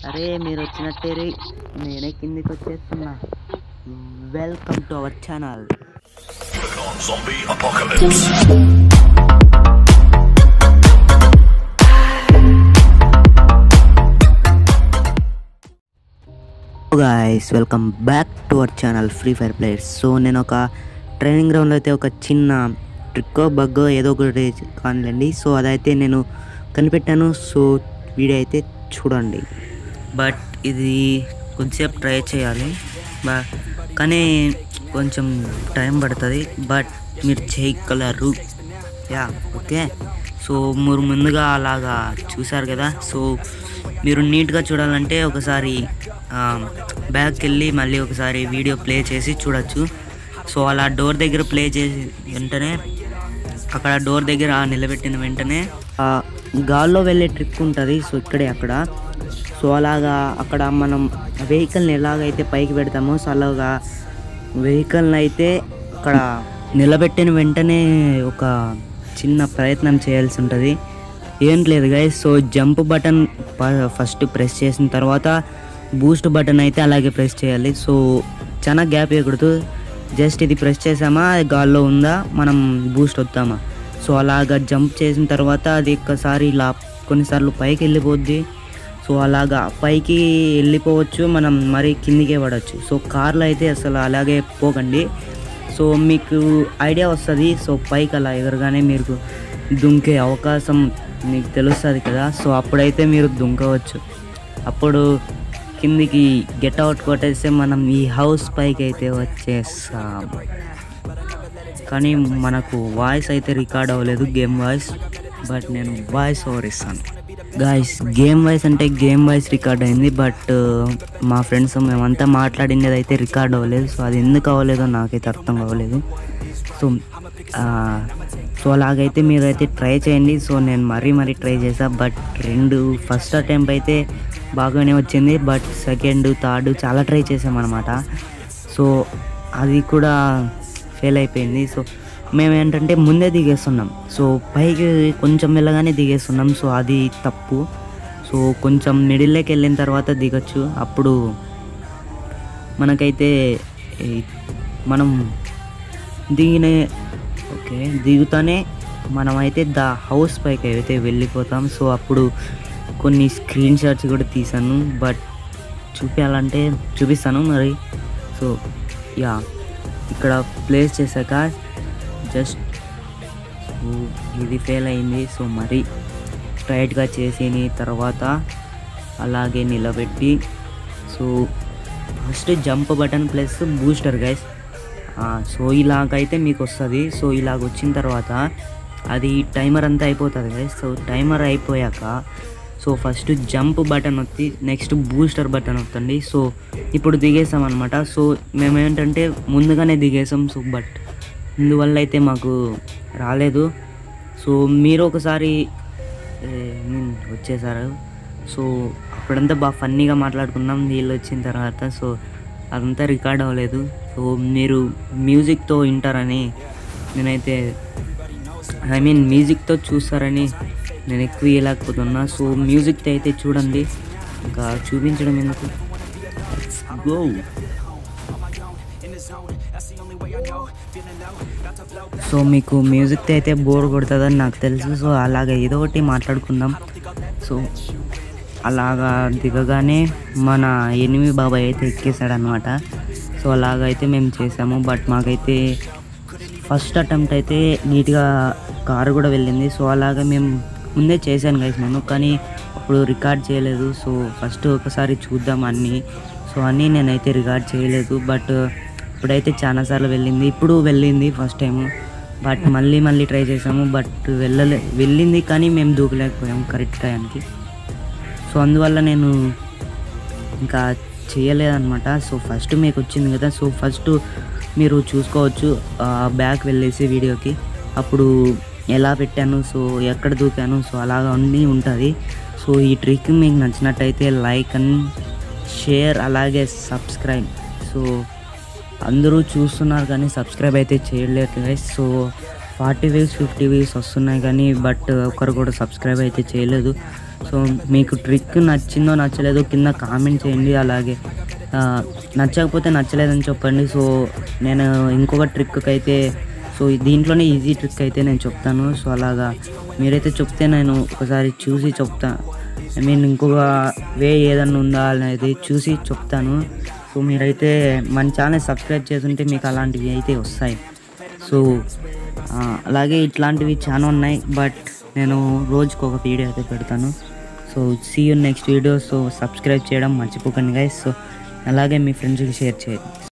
అరే మీరు వచ్చినట్టే రే నేనే కిందికి వచ్చేస్తున్నా welcome to our channel on zombie apocalypse. Guys welcome back to our channel Free Fire players so నేను ఒక ట్రైనింగ్ గ్రౌండ్లో అయితే ఒక చిన్న ట్రిక్కో బగ్గో ఏదో ఒకటి కానివ్వండి సో అదైతే నేను కనిపెట్టాను సో వీడియో అయితే చూడండి బట్ ఇది కొద్దిసేపు ట్రై చేయాలి బా కానీ కొంచెం టైం పడుతుంది బట్ మీరు చేయగలరు యా ఓకే సో మీరు ముందుగా అలాగా చూసారు కదా సో మీరు నీట్గా చూడాలంటే ఒకసారి బ్యాగ్కి వెళ్ళి మళ్ళీ ఒకసారి వీడియో ప్లే చేసి చూడొచ్చు సో అలా డోర్ దగ్గర ప్లే చేసి వెంటనే అక్కడ డోర్ దగ్గర నిలబెట్టిన వెంటనే ఆ, గాల్లో వెళ్ళే ట్రిక్ ఉంటుంది సో ఇక్కడే అక్కడ సో అలాగా అక్కడ మనం వెహికల్ని ఎలాగైతే పైకి పెడతామో సో అలాగా వెహికల్ని అయితే అక్కడ నిలబెట్టిన వెంటనే ఒక చిన్న ప్రయత్నం చేయాల్సి ఉంటుంది ఏం లేదు guys so jump button first press చేసిన తర్వాత బూస్ట్ బటన్ అయితే అలాగే ప్రెస్ చేయాలి సో చాలా గ్యాప్ ఇవ్వకూడదు జస్ట్ ఇది ప్రెస్ చేసామా అది గాల్లో ఉందా మనం బూస్ట్ వద్దామా సో అలాగా జంప్ చేసిన తర్వాత అది ఒక్కసారి ఇలా కొన్నిసార్లు పైకి వెళ్ళిపోద్ది సో అలాగా పైకి వెళ్ళిపోవచ్చు మనం మరి కిందికే పడవచ్చు సో కార్లో అయితే అసలు అలాగే పోకండి సో మీకు ఐడియా వస్తుంది సో పైకి అలా ఎగరగానే మీరు దుంకే అవకాశం మీకు తెలుస్తుంది కదా సో అప్పుడైతే మీరు దుంకవచ్చు అప్పుడు కిందికి గెట్ అవుట్ కొట్టేస్తే మనం ఈ హౌస్ పైకి అయితే వచ్చేస్తాం కానీ మనకు వాయిస్ అయితే రికార్డ్ అవ్వలేదు గేమ్ వాయిస్ బట్ నేను వాయిస్ ఓవర్ ఇస్తాను గాయస్ గేమ్ వాయిస్ అంటే గేమ్ వాయిస్ రికార్డ్ అయింది బట్ మా ఫ్రెండ్స్ మేమంతా మాట్లాడింది అయితే రికార్డ్ అవ్వలేదు సో అది ఎందుకు అవ్వలేదో నాకైతే అర్థం అవ్వలేదు సో ఆ, సో అలాగైతే మీరైతే ట్రై చేయండి సో నేను మరీ మరీ ట్రై చేసా బట్ రెండు ఫస్ట్ అటెంప్ట్ అయితే బాగానే వచ్చింది బట్ సెకండ్ థర్డ్ చాలా ట్రై చేసామన్నమాట సో అది కూడా ఫెయిల్ అయిపోయింది సో మేము ఏంటంటే ముందే దిగేస్తున్నాం సో పైకి కొంచెం వెళ్ళగానే దిగేస్తున్నాం సో అది తప్పు సో కొంచెం మిడిల్లోకి వెళ్ళిన తర్వాత దిగచ్చు అప్పుడు మనకైతే ఈ మనం దిగిన ఓకే దిగుతానే మనమైతే ద హౌస్ పైకి అయితే వెళ్ళిపోతాం సో అప్పుడు కొన్ని స్క్రీన్ షాట్స్ కూడా తీసాను బట్ చూపించాలంటే చూపిస్తాను మరి సో యా ఇక్కడ ప్లేస్ చేశాక జస్ట్ ఇది ఫెయిల్ అయింది సో మరి స్ట్రైట్గా చేసిన తర్వాత అలాగే నిలబెట్టి so first jump button plus booster guys so ఇలాగైతే మీకు వస్తుంది సో ఇలాగ వచ్చిన తర్వాత అది టైమర్ అంతా అయిపోతుంది గైస్ సో టైమర్ అయిపోయాక సో ఫస్ట్ జంప్ బటన్ వచ్చి నెక్స్ట్ బూస్టర్ బటన్ వస్తుంది సో ఇప్పుడు దిగేసాం అనమాట సో మేము ఏంటంటే ముందుగానే దిగేసాం సో బట్ ఇందువల్ల అయితే మాకు రాలేదు సో మీరు ఒకసారి ఏ, మీన్ వచ్చేసారు సో అప్పుడంతా బాగా ఫన్నీగా మాట్లాడుకున్నాం వీళ్ళు వచ్చిన తర్వాత సో అదంతా రికార్డ్ అవ్వలేదు సో మీరు మ్యూజిక్తో వింటారని నేనైతే ఐ మీన్ మ్యూజిక్తో చూస్తారని నేను ఎక్కువ ఇవ్వలేకపోతున్నా సో మ్యూజిక్తో అయితే చూడండి ఇంకా చూపించడం ఎందుకు గో సో మీకు మ్యూజిక్తో అయితే బోర్ కొడుతుందని నాకు తెలుసు సో అలాగే ఏదో ఒకటి మాట్లాడుకుందాం సో అలాగా దిగగానే మన ఎనిమి బాబాయ్ అయితే ఎక్కేసాడనమాట సో అలాగైతే మేము చేసాము బట్ మాకైతే ఫస్ట్ అటెంప్ట్ అయితే నీట్గా కారు కూడా వెళ్ళింది సో అలాగా మేము ముందే చేశాను గైస్ నేను కానీ అప్పుడు రికార్డ్ చేయలేదు సో ఫస్ట్ ఒకసారి చూద్దాం అన్నీ సో అన్నీ నేనైతే రికార్డ్ చేయలేదు బట్ ఇప్పుడైతే చాలాసార్లు వెళ్ళింది ఇప్పుడు వెళ్ళింది ఫస్ట్ టైము బట్ మళ్ళీ మళ్ళీ ట్రై చేసాము బట్ వెళ్ళలే వెళ్ళింది కానీ మేము దూకలేకపోయాము కరెక్ట్ టైంకి సో అందువల్ల నేను ఇంకా చేయలేదన్నమాట సో ఫస్ట్ మీకు వచ్చింది కదా సో ఫస్ట్ మీరు చూసుకోవచ్చు బ్యాక్ వెళ్ళేసి వీడియోకి అప్పుడు ఎలా పెట్టాను సో ఎక్కడ దూకాను సో అలాగా అన్నీ ఉంటుంది సో ఈ ట్రిక్ మీకు నచ్చినట్టయితే లైక్ అండ్ షేర్ అలాగే సబ్స్క్రైబ్ సో అందరూ చూస్తున్నారు కానీ సబ్స్క్రైబ్ అయితే చేయలేదు guys so forty views fifty views వస్తున్నాయి కానీ బట్ ఒకరు కూడా సబ్స్క్రైబ్ అయితే చేయలేదు సో మీకు ట్రిక్ నచ్చిందో నచ్చలేదో కింద కామెంట్ చేయండి అలాగే ఆ, నచ్చకపోతే నచ్చలేదని చెప్పండి సో నేను ఇంకొక ట్రిక్ అయితే సో దీంట్లోనే ఈజీ ట్రిక్ అయితే నేను చెప్తాను సో అలాగా మీరైతే చెప్తే నేను ఒకసారి చూసి చెప్తా ఐ మీన్ ఇంకొక వే ఏదన్నా ఉందా అనేది చూసి చెప్తాను సో మీరైతే మన ఛానల్ సబ్స్క్రైబ్ చేసుంటే మీకు అలాంటివి అయితే వస్తాయి సో ఆ, అలాగే ఇట్లాంటివి చాలా ఉన్నాయి బట్ నేను రోజుకి ఒక వీడియో అయితే పెడతాను so see you next video so subscribe చేయడం మర్చిపోకండి గైస్ సో అలాగే మీ ఫ్రెండ్స్కి షేర్ చేయండి